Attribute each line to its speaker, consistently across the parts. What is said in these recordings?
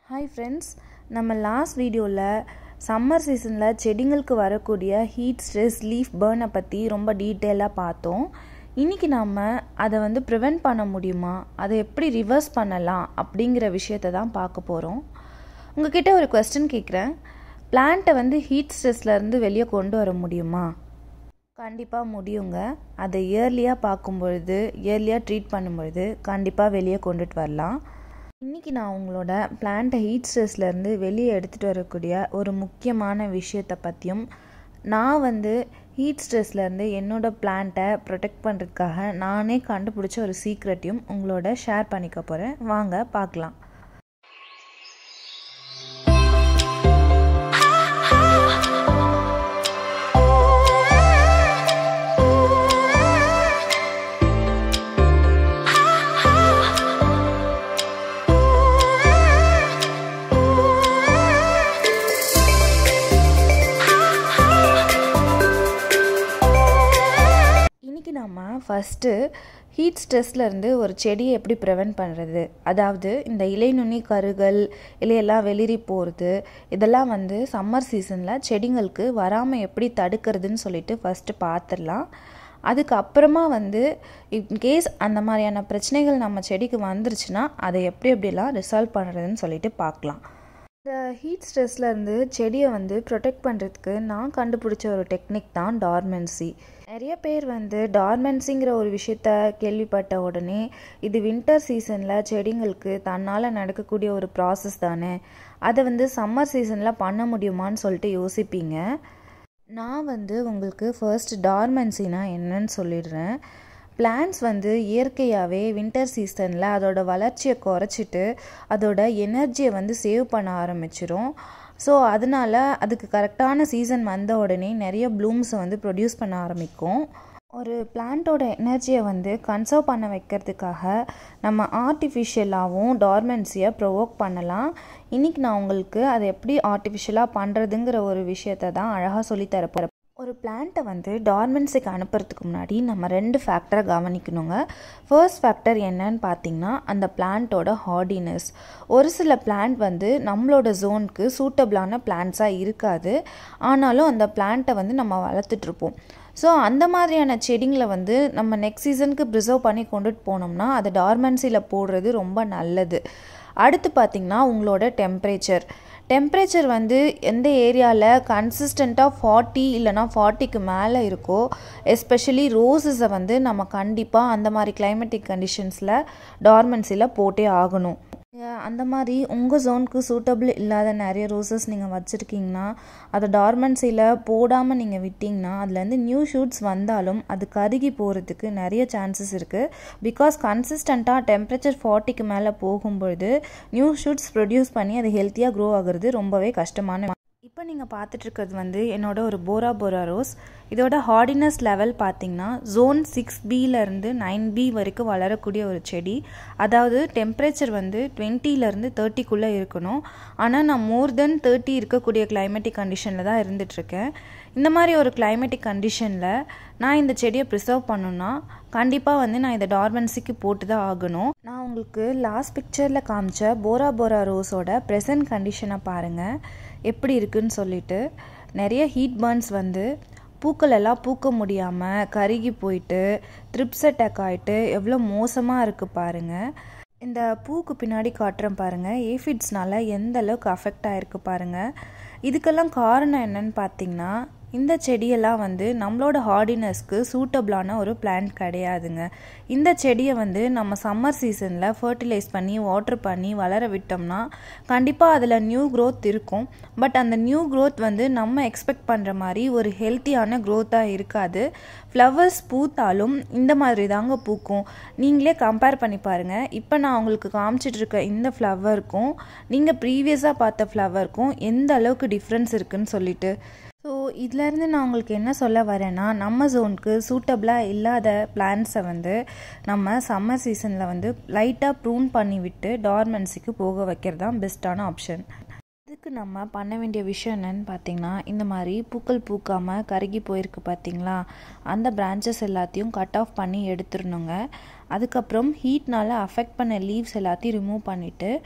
Speaker 1: hi friends நம்ம last வீடியோவில் summer சீசனில் செடிங்களுக்கு வரக்கூடிய ஹீட் ஸ்ட்ரெஸ் லீஃப் பேர்னை பற்றி ரொம்ப டீட்டெயிலாக பார்த்தோம் இன்றைக்கி நாம் அதை வந்து ப்ரிவெண்ட் பண்ண முடியுமா அதை எப்படி ரிவர்ஸ் பண்ணலாம் அப்படிங்கிற விஷயத்தை தான் பார்க்க போகிறோம் உங்ககிட்ட ஒரு கொஸ்டின் கேட்குறேன் பிளான்ட்டை வந்து ஹீட் ஸ்ட்ரெஸ்லேருந்து வெளியே கொண்டு வர முடியுமா கண்டிப்பாக முடியுங்க அதை இயர்லியாக பார்க்கும் பொழுது இயர்லியாக ட்ரீட் பண்ணும்பொழுது கண்டிப்பாக வெளியே கொண்டுட்டு வரலாம் இன்றைக்கி நான் உங்களோட பிளான்ட்டை ஹீட் ஸ்ட்ரெஸ்லேருந்து வெளியே எடுத்துகிட்டு வரக்கூடிய ஒரு முக்கியமான விஷயத்தை பற்றியும் நான் வந்து ஹீட் ஸ்ட்ரெஸ்லேருந்து என்னோடய பிளான்ட்டை ப்ரொடெக்ட் பண்ணுறதுக்காக நானே கண்டுபிடிச்ச ஒரு சீக்ரெட்டையும் உங்களோட ஷேர் பண்ணிக்க போகிறேன் வாங்க பார்க்கலாம் இன்றைக்கி நம்ம ஃபஸ்ட்டு ஹீட் ஸ்ட்ரெஸ்லேருந்து ஒரு செடியை எப்படி ப்ரிவெண்ட் பண்ணுறது அதாவது இந்த இலை நுனி கருகள் இலையெல்லாம் வெளிரி போகிறது இதெல்லாம் வந்து சம்மர் சீசனில் செடிங்களுக்கு வராமல் எப்படி தடுக்கிறதுன்னு சொல்லிட்டு ஃபஸ்ட்டு பார்த்துடலாம் அதுக்கப்புறமா வந்து இன்கேஸ் அந்த மாதிரியான பிரச்சனைகள் நம்ம செடிக்கு வந்துருச்சுன்னா அதை எப்படி எப்படிலாம் ரிசால்வ் பண்ணுறதுன்னு சொல்லிட்டு பார்க்கலாம் இந்த ஹீட் ஸ்ட்ரெஸ்லேருந்து செடியை வந்து ப்ரொடெக்ட் பண்ணுறதுக்கு நான் கண்டுபிடிச்ச ஒரு டெக்னிக் தான் டார்மென்சி நிறைய பேர் வந்து டார்மென்சிங்கிற ஒரு விஷயத்த கேள்விப்பட்ட உடனே இது வின்டர் சீசனில் செடிங்களுக்கு தன்னால் நடக்கக்கூடிய ஒரு ப்ராசஸ் தானே அதை வந்து சம்மர் சீசனில் பண்ண முடியுமான்னு சொல்லிட்டு யோசிப்பீங்க நான் வந்து உங்களுக்கு ஃபர்ஸ்ட் டார்மென்சினா என்னன்னு சொல்லிடுறேன் பிளான்ஸ் வந்து இயற்கையாகவே வின்டர் சீசனில் அதோட வளர்ச்சியை குறைச்சிட்டு அதோட எனர்ஜியை வந்து சேவ் பண்ண ஆரம்பிச்சிரும் ஸோ அதனால் அதுக்கு கரெக்டான சீசன் வந்த உடனே நிறைய ப்ளூம்ஸை வந்து ப்ரொடியூஸ் பண்ண ஆரம்பிக்கும் ஒரு பிளான்ட்டோட எனர்ஜியை வந்து கன்சர்வ் பண்ண வைக்கிறதுக்காக நம்ம ஆர்டிஃபிஷியலாகவும் டார்மென்சியை ப்ரொவோக் பண்ணலாம் இன்றைக்கி நான் உங்களுக்கு அதை எப்படி ஆர்டிஃபிஷியலாக பண்ணுறதுங்கிற ஒரு விஷயத்தை தான் அழகாக சொல்லித்தரப்போகிறேன் ஒரு பிளான்ட்டை வந்து டார்மென்சிக்கு அனுப்புறதுக்கு முன்னாடி நம்ம ரெண்டு ஃபேக்டரை கவனிக்கணுங்க ஃபர்ஸ்ட் ஃபேக்டர் என்னன்னு பார்த்தீங்கன்னா அந்த பிளான்ட்டோட ஹார்டினஸ் ஒரு சில பிளான்ட் வந்து நம்மளோட ஜோனுக்கு சூட்டபிளான பிளான்ட்ஸாக இருக்காது ஆனாலும் அந்த பிளான்ட்டை வந்து நம்ம வளர்த்துட்ருப்போம் ஸோ அந்த மாதிரியான செடிங்களை வந்து நம்ம நெக்ஸ்ட் சீசனுக்கு ப்ரிசர்வ் பண்ணி கொண்டுட்டு போனோம்னா அது டார்மென்சியில் போடுறது ரொம்ப நல்லது அடுத்து பார்த்திங்கன்னா உங்களோட டெம்ப்ரேச்சர் டெம்ப்ரேச்சர் வந்து எந்த ஏரியாவில் கன்சிஸ்டண்ட்டாக ஃபார்ட்டி இல்லைனா ஃபார்ட்டிக்கு மேலே இருக்கோ எஸ்பெஷலி ரோஸஸை வந்து நம்ம கண்டிப்பாக அந்த மாதிரி கிளைமேட்டிக் கண்டிஷன்ஸில் டார்மென்சியில் போட்டே ஆகணும் அந்த மாதிரி உங்கள் ஜோனுக்கு சூட்டபிள் இல்லாத நிறைய ரோசஸ் நீங்கள் வச்சுருக்கீங்கன்னா அதை டார்மென்சியில் போடாமல் நீங்கள் விட்டிங்கன்னா அதுலேருந்து நியூ ஷூட்ஸ் வந்தாலும் அது கருகி போகிறதுக்கு நிறைய சான்சஸ் இருக்குது பிகாஸ் கன்சிஸ்டண்ட்டாக டெம்பரேச்சர் ஃபார்ட்டிக்கு மேலே போகும்பொழுது நியூ ஷூட்ஸ் ப்ரொடியூஸ் பண்ணி அது ஹெல்த்தியாக க்ரோ ஆகுறது ரொம்பவே கஷ்டமான இப்போ நீங்கள் பார்த்துட்ருக்கிறது வந்து என்னோட ஒரு போரா போரா ரோஸ் இதோட ஹார்டினஸ் லெவல் பார்த்தீங்கன்னா ஜோன் சிக்ஸ் பியிலேருந்து நைன் பி வரைக்கும் வளரக்கூடிய ஒரு செடி அதாவது டெம்பரேச்சர் வந்து டுவெண்ட்டிலேருந்து தேர்ட்டிக்குள்ளே இருக்கணும் ஆனால் நான் மோர் தென் தேர்ட்டி இருக்கக்கூடிய கிளைமேட்டிக் கண்டிஷனில் தான் இருந்துகிட்ருக்கேன் இந்த மாதிரி ஒரு கிளைமேட்டிக் கண்டிஷனில் நான் இந்த செடியை ப்ரிசர்வ் பண்ணணுன்னா கண்டிப்பாக வந்து நான் இதை டார்மென்சிக்கு போட்டு தான் ஆகணும் நான் உங்களுக்கு லாஸ்ட் பிக்சரில் காமிச்ச போரா போரா ரோஸோட ப்ரெசன்ட் கண்டிஷனை பாருங்கள் எப்படி இருக்குன்னு சொல்லிட்டு நிறைய ஹீட் பர்ன்ஸ் வந்து பூக்கள் எல்லாம் பூக்க முடியாமல் கருகி போயிட்டு த்ரிப்ஸ் அட்டாக் ஆகிட்டு எவ்வளோ மோசமாக இருக்குது பாருங்கள் இந்த பூக்கு பின்னாடி காட்டுறேன் பாருங்கள் ஏஃபிட்ஸ்னால எந்த அளவுக்கு அஃபெக்ட் ஆகிருக்கு பாருங்கள் இதுக்கெல்லாம் காரணம் என்னன்னு பார்த்தீங்கன்னா இந்த செடியெல்லாம் வந்து நம்மளோட ஹார்டினஸ்க்கு சூட்டபிளான ஒரு பிளான்ட் கிடையாதுங்க இந்த செடியை வந்து நம்ம சம்மர் சீசனில் ஃபர்டிலைஸ் பண்ணி வாட்டர் பண்ணி வளர விட்டோம்னா கண்டிப்பாக அதில் நியூ க்ரோத் இருக்கும் பட் அந்த நியூ க்ரோத் வந்து நம்ம எக்ஸ்பெக்ட் பண்ணுற மாதிரி ஒரு ஹெல்த்தியான க்ரோத்தாக இருக்காது ஃப்ளவர்ஸ் பூத்தாலும் இந்த மாதிரி தாங்க பூக்கும் நீங்களே கம்பேர் பண்ணி பாருங்கள் இப்போ நான் உங்களுக்கு காமிச்சிட்டு இருக்க இந்த ஃப்ளவருக்கும் நீங்கள் ப்ரீவியஸாக பார்த்த ஃப்ளவருக்கும் எந்த அளவுக்கு டிஃப்ரென்ஸ் இருக்குன்னு சொல்லிட்டு ஸோ இதுலேருந்து நான் உங்களுக்கு என்ன சொல்ல வரேன்னா நம்ம ஜோனுக்கு சூட்டபிளாக இல்லாத பிளான்ஸை வந்து நம்ம சம்மர் சீசனில் வந்து லைட்டாக ப்ரூன் பண்ணி விட்டு டார்மென்சிக்கு போக வைக்கிறது தான் பெஸ்ட்டான ஆப்ஷன் இதுக்கு நம்ம பண்ண வேண்டிய விஷயம் என்னன்னு பார்த்தீங்கன்னா இந்த மாதிரி பூக்கள் பூக்காமல் கருகி போயிருக்கு பார்த்தீங்களா அந்த பிரான்ச்சஸ் எல்லாத்தையும் கட் ஆஃப் பண்ணி எடுத்துடணுங்க அதுக்கப்புறம் ஹீட்னால் அஃபெக்ட் பண்ண லீவ்ஸ் எல்லாத்தையும் ரிமூவ் பண்ணிவிட்டு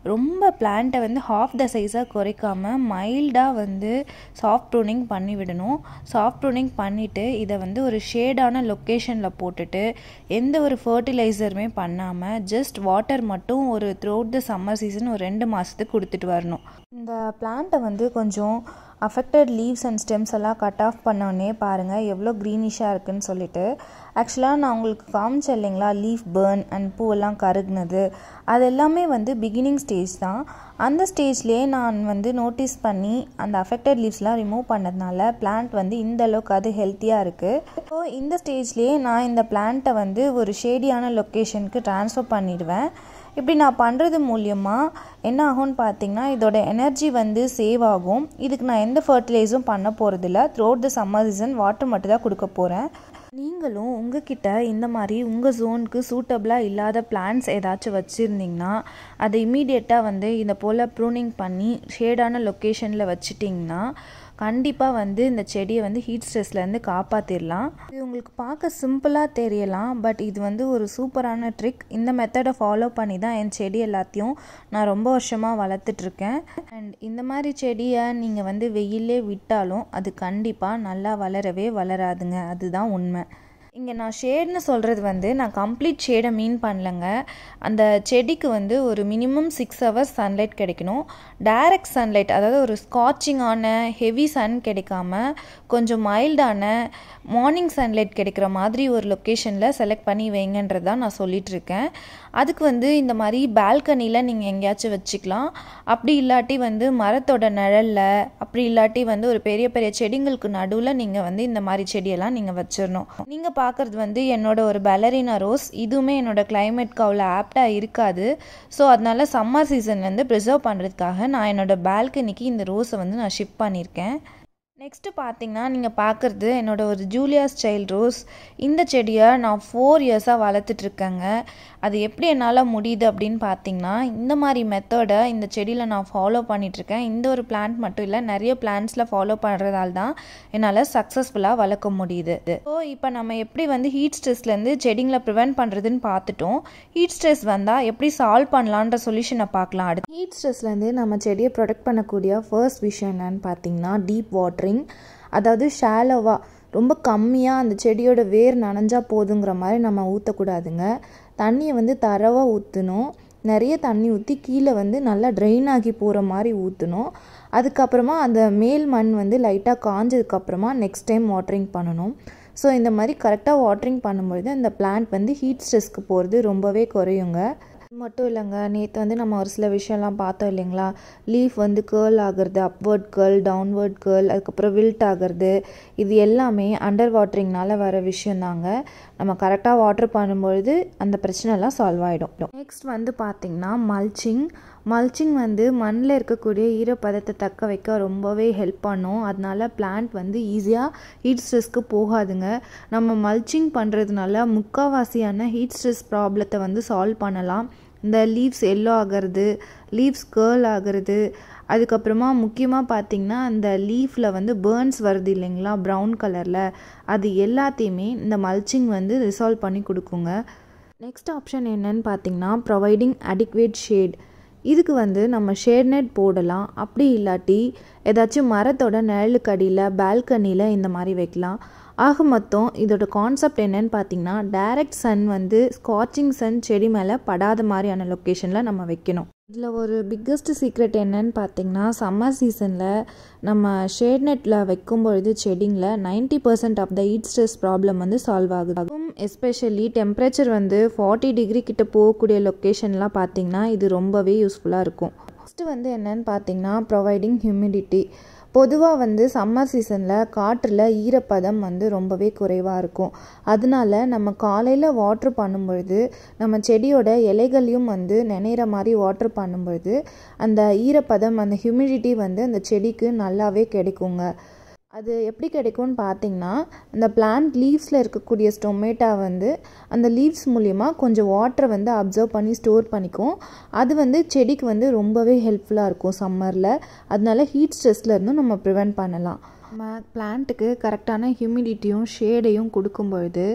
Speaker 1: ரொம்ப பிளான்ட்டை வந்து ஹாஃப் த சைஸாக குறைக்காமல் மைல்டாக வந்து சாஃப்ட் ப்ரூனிங் பண்ணி விடணும் சாஃப்ட் ப்ரூனிங் பண்ணிவிட்டு இதை வந்து ஒரு ஷேடான லொக்கேஷனில் போட்டுட்டு எந்த ஒரு ஃபர்டிலைசருமே பண்ணாமல் ஜஸ்ட் வாட்டர் மட்டும் ஒரு த்ரூ த சம்மர் சீசன் ஒரு ரெண்டு மாதத்துக்கு கொடுத்துட்டு வரணும் இந்த பிளான்ட்டை வந்து கொஞ்சம் அஃபெக்டட் லீவ்ஸ் அண்ட் ஸ்டெம்ஸ் எல்லாம் கட் ஆஃப் பண்ணோடனே பாருங்கள் எவ்வளோ க்ரீனிஷாக இருக்குன்னு சொல்லிட்டு ஆக்சுவலாக நான் உங்களுக்கு காமிச்சேன் இல்லைங்களா லீஃப் பேர்ன் அண்ட் பூவெல்லாம் கருகுனது அது எல்லாமே வந்து பிகினிங் ஸ்டேஜ் தான் அந்த ஸ்டேஜ்லேயே நான் வந்து நோட்டீஸ் பண்ணி அந்த அஃபெக்டட் லீவ்ஸ்லாம் ரிமூவ் பண்ணதுனால பிளான்ட் வந்து இந்த அளவுக்கு அது ஹெல்த்தியாக இருக்குது ஸோ இந்த ஸ்டேஜ்லேயே நான் இந்த பிளான்ட்டை வந்து ஒரு ஷேடியான லொக்கேஷனுக்கு ட்ரான்ஸ்ஃபர் பண்ணிடுவேன் இப்படி நான் பண்ணுறது மூலியமாக என்ன ஆகும்னு பார்த்தீங்கன்னா இதோட எனர்ஜி வந்து சேவ் ஆகும் இதுக்கு நான் எந்த ஃபர்டிலைஸும் பண்ண போகிறதில்ல through the summer season water மட்டும் தான் கொடுக்க போகிறேன் நீங்களும் உங்ககிட்ட இந்த மாதிரி உங்கள் ஜோனுக்கு சூட்டபிளாக இல்லாத பிளான்ஸ் ஏதாச்சும் வச்சுருந்தீங்கன்னா அதை இமீடியட்டாக வந்து இந்த போல் ப்ரூனிங் பண்ணி ஷேடான லொக்கேஷனில் வச்சுட்டிங்கன்னா கண்டிப்பாக வந்து இந்த செடியை வந்து ஹீட் ஸ்ட்ரெஸ்லேருந்து காப்பாற்றிடலாம் இது உங்களுக்கு பார்க்க சிம்பிளாக தெரியலாம் பட் இது வந்து ஒரு சூப்பரான ட்ரிக் இந்த மெத்தடை ஃபாலோ பண்ணி தான் என் செடி எல்லாத்தையும் நான் ரொம்ப வருஷமாக வளர்த்துட்ருக்கேன் அண்ட் இந்த மாதிரி செடியை நீங்கள் வந்து வெயிலே விட்டாலும் அது கண்டிப்பாக நல்லா வளரவே வளராதுங்க அதுதான் உண்மை இங்கே நான் ஷேட்னு சொல்கிறது வந்து நான் கம்ப்ளீட் ஷேடை மீன் பண்ணலங்க அந்த செடிக்கு வந்து ஒரு மினிமம் சிக்ஸ் ஹவர்ஸ் சன்லைட் கிடைக்கணும் டைரக்ட் சன்லைட் அதாவது ஒரு ஸ்காட்சிங்கான ஹெவி சன் கிடைக்காம கொஞ்சம் மைல்டான மார்னிங் சன்லைட் கிடைக்கிற மாதிரி ஒரு லொக்கேஷனில் செலக்ட் பண்ணி வைங்கன்றது தான் நான் சொல்லிகிட்ருக்கேன் அதுக்கு வந்து இந்த மாதிரி பால்கனியில் நீங்கள் எங்கேயாச்சும் வச்சுக்கலாம் அப்படி இல்லாட்டி வந்து மரத்தோட நிழலில் அப்படி இல்லாட்டி வந்து ஒரு பெரிய பெரிய செடிங்களுக்கு நடுவில் நீங்கள் வந்து இந்த மாதிரி செடியெல்லாம் நீங்கள் வச்சிடணும் நீங்கள் பார்க்குறது வந்து என்னோட ஒரு பெலரினா ரோஸ் இதுவுமே என்னோட கிளைமேட்க்கு அவ்வளோ ஆப்டாக இருக்காது ஸோ அதனால சம்மர் சீசன் வந்து ப்ரிசர்வ் பண்ணுறதுக்காக நான் என்னோட பால்கனிக்கு இந்த ரோஸை வந்து நான் ஷிப் பண்ணியிருக்கேன் நெக்ஸ்ட்டு பார்த்தீங்கன்னா நீங்கள் பார்க்குறது என்னோட ஒரு ஜூலியாஸ் சைல்ட் ரோஸ் இந்த செடியை நான் ஃபோர் இயர்ஸாக வளர்த்துட்ருக்கேங்க அது எப்படி என்னால் முடியுது அப்படின்னு பார்த்தீங்கன்னா இந்த மாதிரி மெத்தடை இந்த செடியில் நான் ஃபாலோ பண்ணிகிட்ருக்கேன் இந்த ஒரு பிளான்ட் மட்டும் இல்லை நிறைய பிளான்ட்ஸில் ஃபாலோ பண்ணுறதால தான் என்னால் சக்ஸஸ்ஃபுல்லாக வளர்க்க முடியுது ஸோ இப்போ நம்ம எப்படி வந்து ஹீட் ஸ்ட்ரெஸ்லேருந்து செடிங்களை ப்ரிவெண்ட் பண்ணுறதுன்னு பார்த்துட்டோம் ஹீட் ஸ்ட்ரெஸ் வந்தால் எப்படி சால்வ் பண்ணலான்ற சொல்யூஷனை பார்க்கலாம் அடுத்து ஹீட் ஸ்ட்ரெஸ்லேருந்து நம்ம செடியை ப்ரொடெக்ட் பண்ணக்கூடிய ஃபர்ஸ்ட் விஷயம் என்னன்னு பார்த்தீங்கன்னா டீப் வாட்டரிங் அதாவது ஷாலோவாக ரொம்ப கம்மியாக அந்த செடியோட வேர் நனைஞ்சா போதுங்கிற மாதிரி நம்ம ஊற்றக்கூடாதுங்க தண்ணியை வந்து தரவாக ஊற்றணும் நிறைய தண்ணி ஊற்றி கீழே வந்து நல்லா ட்ரெயின் ஆகி போகிற மாதிரி ஊற்றணும் அதுக்கப்புறமா அந்த மேல் மண் வந்து லைட்டாக காஞ்சதுக்கப்புறமா நெக்ஸ்ட் டைம் வாட்டரிங் பண்ணணும் ஸோ இந்த மாதிரி கரெக்டாக வாட்டரிங் பண்ணும்பொழுது அந்த பிளான்ட் வந்து ஹீட் ஸ்ட்ரெஸ்க்கு போகிறது ரொம்பவே குறையுங்க மட்டும் இல்லைங்க நேற்று வந்து நம்ம ஒரு சில விஷயம்லாம் பார்த்தோம் இல்லைங்களா லீஃப் வந்து கேர்ள் ஆகிறது அப்வர்ட் கேர்ள் டவுன்வர்ட் கேர்ள் அதுக்கப்புறம் வில்ட் ஆகிறது இது எல்லாமே அண்டர் வாட்டரிங்னால வர விஷயந்தாங்க நம்ம கரெக்டாக வாட்டர் பண்ணும்பொழுது அந்த பிரச்சனைலாம் சால்வ் ஆகிடும் நெக்ஸ்ட் வந்து பார்த்திங்கன்னா மல்ச்சிங் மல்ச்சிங் வந்து மண்ணில் இருக்கக்கூடிய ஈரப்பதத்தை தக்க வைக்க ரொம்பவே ஹெல்ப் பண்ணும் அதனால பிளான்ட் வந்து ஈஸியாக ஹீட் ஸ்ட்ரெஸ்க்கு போகாதுங்க நம்ம மல்ச்சிங் பண்ணுறதுனால முக்கால்வாசியான ஹீட் ஸ்ட்ரெஸ் ப்ராப்ளத்தை வந்து சால்வ் பண்ணலாம் இந்த லீவ்ஸ் எல்லோ ஆகிறது லீவ்ஸ் கேர்ள் ஆகிறது அதுக்கப்புறமா முக்கியமாக பார்த்திங்கன்னா அந்த லீஃபில் வந்து பேர்ன்ஸ் வருது இல்லைங்களா ப்ரௌன் கலரில் அது எல்லாத்தையுமே இந்த மல்ச்சிங் வந்து ரிசால்வ் பண்ணி கொடுக்குங்க நெக்ஸ்ட் ஆப்ஷன் என்னன்னு பார்த்தீங்கன்னா ப்ரொவைடிங் அடிக்வேட் ஷேட் இதுக்கு வந்து நம்ம ஷேட் நெட் போடலாம் அப்படி இல்லாட்டி ஏதாச்சும் மரத்தோட நிழலுக்கடியில் பால்கனியில் இந்த மாதிரி வைக்கலாம் ஆக மொத்தம் இதோட கான்செப்ட் என்னன்னு பார்த்தீங்கன்னா டைரக்ட் சன் வந்து ஸ்காட்சிங் சன் செடி மேலே படாத மாதிரியான லொக்கேஷனில் நம்ம வைக்கணும் இதில் ஒரு பிக்கஸ்ட் சீக்ரெட் என்னன்னு பார்த்தீங்கன்னா சம்மர் சீசனில் நம்ம ஷேட் நெட்டில் வைக்கும் பொழுது செடிங்கில் ninety percent of the heat stress problem வந்து சால்வ் ஆகுது அதுவும் எஸ்பெஷலி டெம்பரேச்சர் வந்து ஃபார்ட்டி டிகிரி கிட்ட போகக்கூடிய லொக்கேஷன்லாம் பார்த்தீங்கன்னா இது ரொம்பவே யூஸ்ஃபுல்லாக இருக்கும் ஃபஸ்ட்டு வந்து என்னன்னு பார்த்தீங்கன்னா ப்ரொவைடிங் ஹியூமிடிட்டி பொதுவாக வந்து சம்மர் சீசனில் காற்றில் ஈரப்பதம் வந்து ரொம்பவே குறைவாக இருக்கும் அதனால நம்ம காலையில் வாட்ரு பண்ணும்பொழுது நம்ம செடியோட இலைகளையும் வந்து நினைகிற மாதிரி வாட்ரு பண்ணும்பொழுது அந்த ஈரப்பதம் அந்த ஹியூமிடிட்டி வந்து அந்த செடிக்கு நல்லாவே கிடைக்குங்க அது எப்படி கிடைக்கும்னு பார்த்தீங்கன்னா அந்த பிளான்ட் லீவ்ஸில் இருக்கக்கூடிய ஸ்டொமேட்டா வந்து அந்த லீவ்ஸ் மூலிமா கொஞ்சம் வாட்டரை வந்து அப்சர்வ் பண்ணி ஸ்டோர் பண்ணிக்கும் அது வந்து செடிக்கு வந்து ரொம்பவே ஹெல்ப்ஃபுல்லாக இருக்கும் சம்மரில் அதனால ஹீட் ஸ்ட்ரெஸ்லேருந்தும் நம்ம ப்ரிவெண்ட் பண்ணலாம் நம்ம பிளான்ட்டுக்கு கரெக்டான ஹியூமிடிட்டியும் ஷேடையும் கொடுக்கும் பொழுது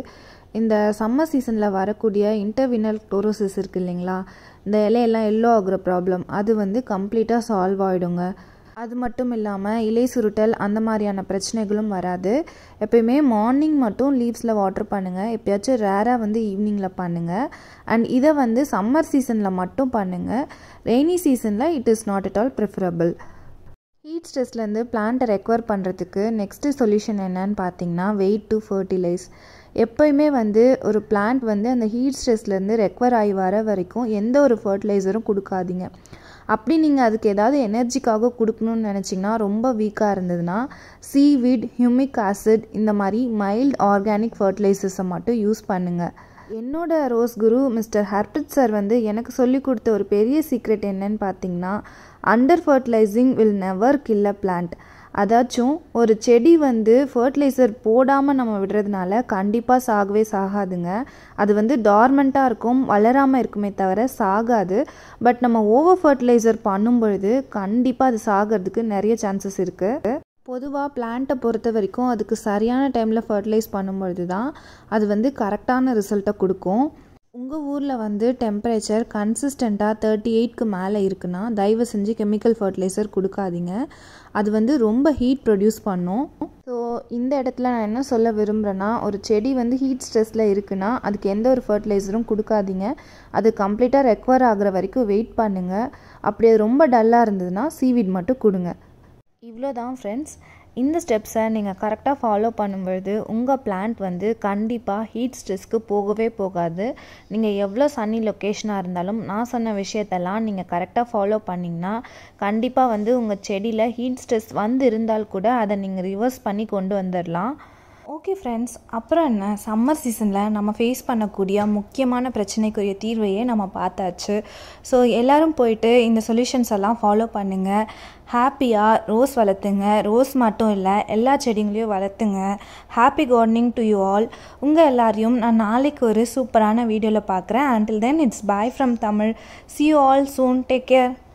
Speaker 1: இந்த சம்மர் சீசனில் வரக்கூடிய இன்டர்வினல் குளோரோசிஸ் இருக்குது இல்லைங்களா இந்த இலையெல்லாம் எல்லோ ஆகுற ப்ராப்ளம் அது வந்து கம்ப்ளீட்டாக சால்வ் ஆகிடுங்க அது மட்டும் இல்லாமல் இலை சுருட்டல் அந்த மாதிரியான பிரச்சனைகளும் வராது எப்பயுமே மார்னிங் மட்டும் லீவ்ஸில் வாட்டர் பண்ணுங்கள் எப்பயாச்சும் ரேராக வந்து ஈவினிங்கில் பண்ணுங்கள் அண்ட் இதை வந்து சம்மர் சீசனில் மட்டும் பண்ணுங்கள் ரெய்னி சீசனில் it is not at all preferable heat ஸ்ட்ரெஸ்லேருந்து பிளான்ட்டை ரெக்கவர் பண்ணுறதுக்கு நெக்ஸ்ட்டு சொல்யூஷன் என்னன்னு பார்த்தீங்கன்னா வெயிட் டு ஃபர்டிலைஸ் எப்போயுமே வந்து ஒரு பிளான்ட் வந்து அந்த ஹீட் ஸ்ட்ரெஸ்லேருந்து ரெக்கவர் ஆகி வர வரைக்கும் எந்த ஒரு ஃபர்டிலைசரும் கொடுக்காதீங்க அப்படி நீங்கள் அதுக்கு ஏதாவது எனர்ஜிக்காக கொடுக்கணும்னு நினச்சிங்கன்னா ரொம்ப வீக்காக இருந்ததுன்னா சீவீட் ஹியூமிக் ஆசிட் இந்த மாதிரி மைல்ட் ஆர்கானிக் ஃபர்டிலைசர்ஸை மட்டும் யூஸ் பண்ணுங்கள் என்னோட ரோஸ் குரு மிஸ்டர் ஹர்பித் சார் வந்து எனக்கு சொல்லி கொடுத்த ஒரு பெரிய சீக்ரெட் என்னன்னு பார்த்தீங்கன்னா under fertilising will never kill a plant அதாச்சும் ஒரு செடி வந்து ஃபர்டிலைசர் போடாமல் நம்ம விடுறதுனால கண்டிப்பாக சாகவே சாகாதுங்க அது வந்து டார்மெண்ட்டாக இருக்கும் வளராமல் இருக்குமே தவிர சாகாது பட் நம்ம ஓவர் ஃபர்டிலைசர் பண்ணும் பொழுது கண்டிப்பாக அது சாகிறதுக்கு நிறைய சான்சஸ் இருக்குது பொதுவாக பிளான்ட்டை பொறுத்த வரைக்கும் அதுக்கு சரியான டைமில் ஃபர்டிலைஸ் பண்ணும்பொழுது தான் அது வந்து கரெக்டான ரிசல்ட்டை கொடுக்கும் உங்கள் ஊரில் வந்து டெம்பரேச்சர் கன்சிஸ்டண்ட்டாக தேர்ட்டி எயிட்க்கு மேலே இருக்குன்னா தயவு செஞ்சு கெமிக்கல் ஃபர்டிலைசர் கொடுக்காதீங்க அது வந்து ரொம்ப ஹீட் ப்ரொடியூஸ் பண்ணும் ஸோ இந்த இடத்துல நான் என்ன சொல்ல விரும்புகிறேன்னா ஒரு செடி வந்து ஹீட் ஸ்ட்ரெஸ்ஸில் இருக்குன்னா அதுக்கு எந்த ஒரு ஃபர்டிலைசரும் கொடுக்காதீங்க அது கம்ப்ளீட்டாக ரெக்கவர் ஆகிற வரைக்கும் வெயிட் பண்ணுங்கள் அப்படி அது ரொம்ப டல்லாக இருந்ததுன்னா சீவீட் மட்டும் கொடுங்க இவ்வளோ தான் ஃப்ரெண்ட்ஸ் இந்த ஸ்டெப்ஸை நீங்கள் கரெக்டாக ஃபாலோ பண்ணும்பொழுது உங்கள் பிளான்ட் வந்து கண்டிப்பாக ஹீட் ஸ்ட்ரெஸ்க்கு போகவே போகாது நீங்கள் எவ்வளோ சன்னி லொக்கேஷனாக இருந்தாலும் நான் சொன்ன விஷயத்தெல்லாம் நீங்கள் கரெக்டாக ஃபாலோ பண்ணிங்கன்னா கண்டிப்பாக வந்து உங்கள் செடியில் ஹீட் ஸ்ட்ரெஸ் வந்து இருந்தால் கூட அதை நீங்கள் ரிவர்ஸ் பண்ணி கொண்டு வந்துடலாம் ஓகே ஃப்ரெண்ட்ஸ் அப்புறம் என்ன சம்மர் சீசனில் நம்ம ஃபேஸ் பண்ணக்கூடிய முக்கியமான பிரச்சனைக்குரிய தீர்வையே நம்ம பார்த்தாச்சு ஸோ எல்லோரும் போயிட்டு இந்த சொல்யூஷன்ஸ் எல்லாம் ஃபாலோ பண்ணுங்கள் ஹாப்பியாக ரோஸ் வளர்த்துங்க ரோஸ் மட்டும் இல்லை எல்லா செடிங்களையும் வளர்த்துங்க happy gardening to you all உங்கள் எல்லாரையும் நான் நாளைக்கு ஒரு சூப்பரான வீடியோவில் பார்க்குறேன் until then it's bye from Tamil see you all soon take care